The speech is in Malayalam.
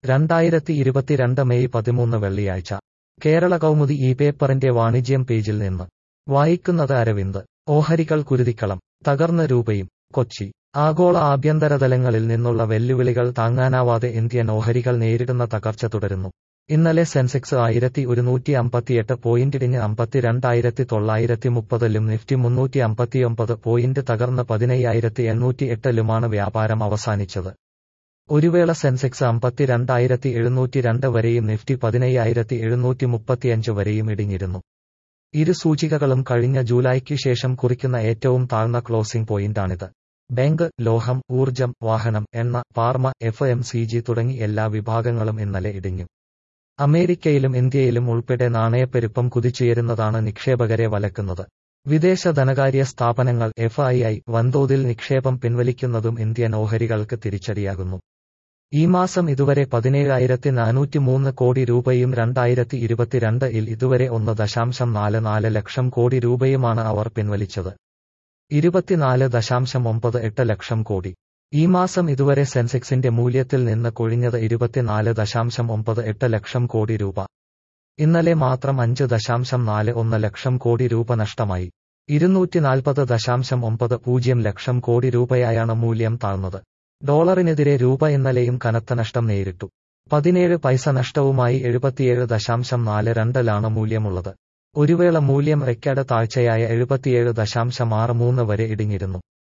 രണ്ടായിരത്തി ഇരുപത്തിരണ്ട് മെയ് പതിമൂന്ന് വെള്ളിയാഴ്ച കേരള കൗമുദി ഈ പേപ്പറിന്റെ വാണിജ്യം പേജിൽ നിന്ന് വായിക്കുന്നത് അരവിന്ദ് ഓഹരികൾ കുരുതിക്കളം തകർന്ന രൂപയും കൊച്ചി ആഗോള ആഭ്യന്തര തലങ്ങളിൽ നിന്നുള്ള വെല്ലുവിളികൾ താങ്ങാനാവാതെ ഇന്ത്യൻ ഓഹരികൾ നേരിടുന്ന തകർച്ച തുടരുന്നു ഇന്നലെ സെൻസെക്സ് ആയിരത്തി ഒരുന്നൂറ്റി അമ്പത്തിയെട്ട് പോയിന്റിടിഞ്ഞ് അമ്പത്തിരണ്ടായിരത്തി തൊള്ളായിരത്തി മുപ്പതിലും നിഫ്റ്റി മുന്നൂറ്റി അമ്പത്തിയൊമ്പത് പോയിന്റ് തകർന്ന് പതിനയ്യായിരത്തി എണ്ണൂറ്റി എട്ടിലുമാണ് വ്യാപാരം അവസാനിച്ചത് ഒരു വേള സെൻസെക്സ് അമ്പത്തിരണ്ടായിരത്തി എഴുന്നൂറ്റി രണ്ട് വരെയും നിഫ്റ്റി പതിനയ്യായിരത്തി എഴുന്നൂറ്റി മുപ്പത്തിയഞ്ച് വരെയും ഇടിഞ്ഞിരുന്നു ഇരു സൂചികകളും കഴിഞ്ഞ ജൂലൈക്ക് ശേഷം കുറിക്കുന്ന ഏറ്റവും താഴ്ന്ന ക്ലോസിംഗ് പോയിന്റാണിത് ബാങ്ക് ലോഹം ഊർജം വാഹനം എണ്ണ pharma F M C G തുടങ്ങി എല്ലാ വിഭാഗങ്ങളും ഇന്നലെ ഇടിഞ്ഞു അമേരിക്കയിലും ഇന്ത്യയിലും ഉൾപ്പെടെ നാണയപ്പെരുപ്പം കുതിച്ചുയരുന്നതാണ് നിക്ഷേപകരെ വലക്കുന്നത് വിദേശ ധനകാര്യ സ്ഥാപനങ്ങൾ എഫ് ഐ ഐ വൻതോതിൽ നിക്ഷേപം പിൻവലിക്കുന്നതും ഇന്ത്യൻ ഓഹരികൾക്ക് തിരിച്ചടിയാകുന്നു ഈ മാസം ഇതുവരെ പതിനേഴായിരത്തി നാനൂറ്റി മൂന്ന് കോടി രൂപയും രണ്ടായിരത്തി ഇരുപത്തിരണ്ട് ഇൽ ഇതുവരെ ഒന്ന് ദശാംശം നാല് നാല് ലക്ഷം കോടി രൂപയുമാണ് അവർ പിൻവലിച്ചത് ഇരുപത്തിനാല് ദശാംശം ഒമ്പത് എട്ട് ലക്ഷം കോടി ഈ മാസം ഇതുവരെ സെൻസെക്സിന്റെ മൂല്യത്തിൽ നിന്ന് കൊഴിഞ്ഞത് ഇരുപത്തിനാല് ദശാംശം ഒമ്പത് എട്ട് ലക്ഷം കോടി രൂപ ഇന്നലെ മാത്രം അഞ്ച് ദശാംശം നാല് ഒന്ന് ലക്ഷം കോടി രൂപ നഷ്ടമായി ഇരുന്നൂറ്റി നാൽപ്പത് ദശാംശം ഒമ്പത് പൂജ്യം ലക്ഷം കോടി രൂപയായാണ് മൂല്യം താഴ്ന്നത് ഡോളറിനെതിരെ രൂപ ഇന്നലെയും കനത്ത നഷ്ടം നേരിട്ടു പതിനേഴ് പൈസ നഷ്ടവുമായി എഴുപത്തിയേഴ് ദശാംശം നാല് രണ്ടിലാണ് മൂല്യമുള്ളത് ഒരു വേള മൂല്യം റെക്കോർഡ് താഴ്ചയായ എഴുപത്തിയേഴ് ദശാംശം ആറ് മൂന്ന് വരെ ഇടിഞ്ഞിരുന്നു